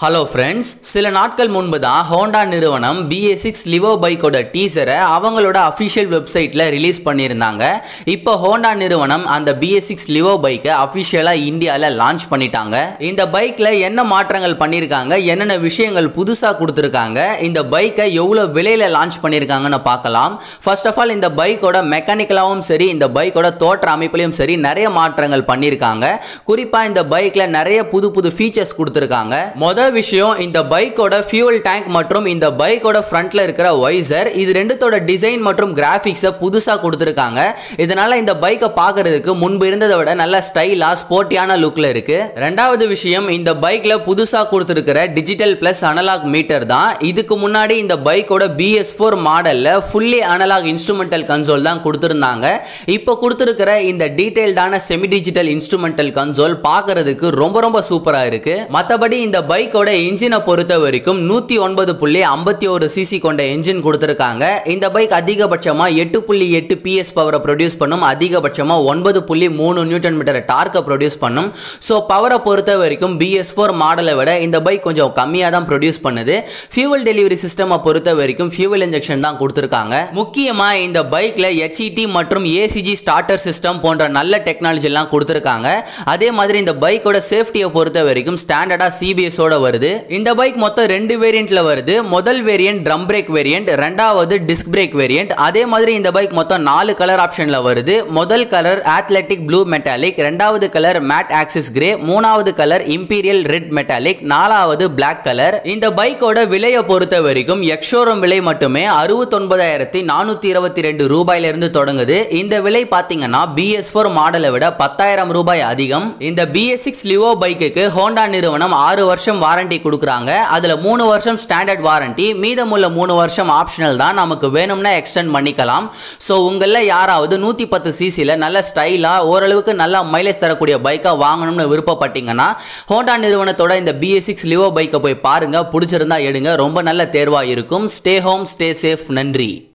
hello friends சில நாட்கள் முன்பு தான் ஹோண்டா நிறுவனம் BA6 சிக்ஸ் லிவோ பைக்கோட டீசரை அவங்களோட அஃபிஷியல் வெப்சைட்டில் ரிலீஸ் பண்ணியிருந்தாங்க இப்போ ஹோண்டா நிறுவனம் அந்த BA6 சிக்ஸ் லிவோ பைக்கை அஃபிஷியலாக இந்தியாவில் லான்ச் பண்ணிட்டாங்க இந்த பைக்கில் என்ன மாற்றங்கள் பண்ணியிருக்காங்க என்னென்ன விஷயங்கள் புதுசாக கொடுத்துருக்காங்க இந்த பைக்கை எவ்வளோ விலையில் லான்ச் பண்ணியிருக்காங்கன்னு பார்க்கலாம் ஃபர்ஸ்ட் ஆஃப் ஆல் இந்த பைக்கோட மெக்கானிக்கலாகவும் சரி இந்த பைக்கோட தோற்ற அமைப்புலையும் சரி நிறைய மாற்றங்கள் பண்ணியிருக்காங்க குறிப்பாக இந்த பைக்கில் நிறைய புது புது ஃபீச்சர்ஸ் கொடுத்துருக்காங்க மொதல் விஷயம் இந்த பைக்கோட ஃபியூவல் டேங்க் மற்றும் இந்த பைக்கோட ஃப்ரண்ட்ல இருக்கிற வைசர் இது ரெண்டுத்தோட டிசைன் மற்றும் கிராஃபிக்ஸை புதுசாக கொடுத்துருக்காங்க இதனால இந்த பைக்கை பார்க்கறதுக்கு முன்பு இருந்ததை விட நல்ல ஸ்டைலாக ஸ்போர்ட்டியான லுக்கில் இருக்கு ரெண்டாவது விஷயம் இந்த பைக்கில் புதுசாக கொடுத்துருக்கிற டிஜிட்டல் பிளஸ் அனலாக் மீட்டர் தான் இதுக்கு முன்னாடி இந்த பைக்கோட பிஎஸ் ஃபோர் மாடலில் ஃபுல்லி அனலாக் இன்ஸ்ட்ருமெண்டல் கன்சோல் தான் கொடுத்துருந்தாங்க இப்போ கொடுத்துருக்கிற இந்த டீடைல்டான செமி டிஜிட்டல் இன்ஸ்ட்ருமெண்டல் கன்சோல் பார்க்கறதுக்கு ரொம்ப ரொம்ப சூப்பராக இருக்கு மற்றபடி இந்த பைக்கோட இன்ஜினை பொறுத்த வரைக்கும் நூற்றி ஒன்பது புள்ளி ஐம்பத்தி ஒரு சிசி கொண்ட இன்ஜின் கொடுத்துருக்காங்க இந்த பைக் அதிகபட்சமாக எட்டு புள்ளி எட்டு பிஎஸ் பவரை ப்ரொடியூஸ் பண்ணும் அதிகபட்சமாக ஒன்பது புள்ளி மூணு நியூட்டன் மீட்டர் டார்க்கை ப்ரொடியூஸ் பண்ணும் ஸோ பவரை பொறுத்த வரைக்கும் பிஎஸ் ஃபோர் மாடலை விட இந்த பைக் கொஞ்சம் கம்மியாக தான் ப்ரொடியூஸ் பண்ணுது ஃபியூவல் டெலிவரி சிஸ்டமை பொறுத்த வரைக்கும் ஃபியூவல் இன்ஜெக்ஷன் தான் கொடுத்துருக்காங்க முக்கியமாக இந்த பைக்கில் ஹெச்இடி மற்றும் ஏசிஜி ஸ்டார்டர் சிஸ்டம் போன்ற நல்ல டெக்னாலஜி எல்லாம் கொடுத்துருக்காங்க அதே மாதிரி இந்த பைக்கோட சேஃப்டியை பொறுத்த வரைக்கும் ஸ்டாண்டர்டாக சிபிஎஸோட வருது இந்த பைக் மொத்தம் ரெண்டு வேரியண்ட்ல வருது முதல் வேரியன்ட் ட்ரம் பிரேக் வேரியன்ட் ரெண்டாவது டிஸ்க் பிரேக் வேரியன்ட் அதே மாதிரி இந்த பைக் மொத்தம் நாலு கலர் ஆப்ஷன்ல வருது முதல் கலர் ஆத்லெட்டிக் ப்ளூ மெட்டாலிக் ரெண்டாவது கலர் மேட் ஆக்சிஸ் கிரே மூணாவது கலர் இம்பீரியல் ரெட் மெட்டாலிக் நாலாவது பிளாக் கலர் இந்த பைக்கோட விலையை பொறுத்த வரைக்கும் எக்ஷோரம் விலை மட்டுமே அறுபத்தொன்பதாயிரத்தி நானூத்தி இருபத்தி ரெண்டு ரூபாயில இருந்து தொடங்குது இந்த விலை பாத்தீங்கன்னா பிஎஸ் ஃபோர் மாடலை விட பத்தாயிரம் ரூபாய் அதிகம் இந்த பிஎஸ் சிக்ஸ் லிவோ பைக்குக்கு ஹோண்டா நிறுவனம் ஆறு வருஷம் வாரண்டி கொடுக்குறாங்க அதுல மூணு வருஷம் ஸ்டாண்டர்ட் வாரண்டி மீதமுள்ள மூணு வருஷம் ஆப்ஷனல் தான் நமக்கு வேணும்னா எக்ஸ்டெண்ட் பண்ணிக்கலாம் ஸோ உங்களில் யாராவது நூற்றி பத்து சிசியில் நல்ல ஸ்டைலாக ஓரளவுக்கு நல்லா மைலேஜ் தரக்கூடிய பைக்காக வாங்கணும்னு விருப்பப்பட்டீங்கன்னா ஹோண்டா நிறுவனத்தோட இந்த பிஎஸ் சிக்ஸ் லிவோ பைக்கை போய் பாருங்க பிடிச்சிருந்தா எடுங்க ரொம்ப நல்ல தேர்வாக இருக்கும் ஸ்டே ஹோம் ஸ்டே சேஃப் நன்றி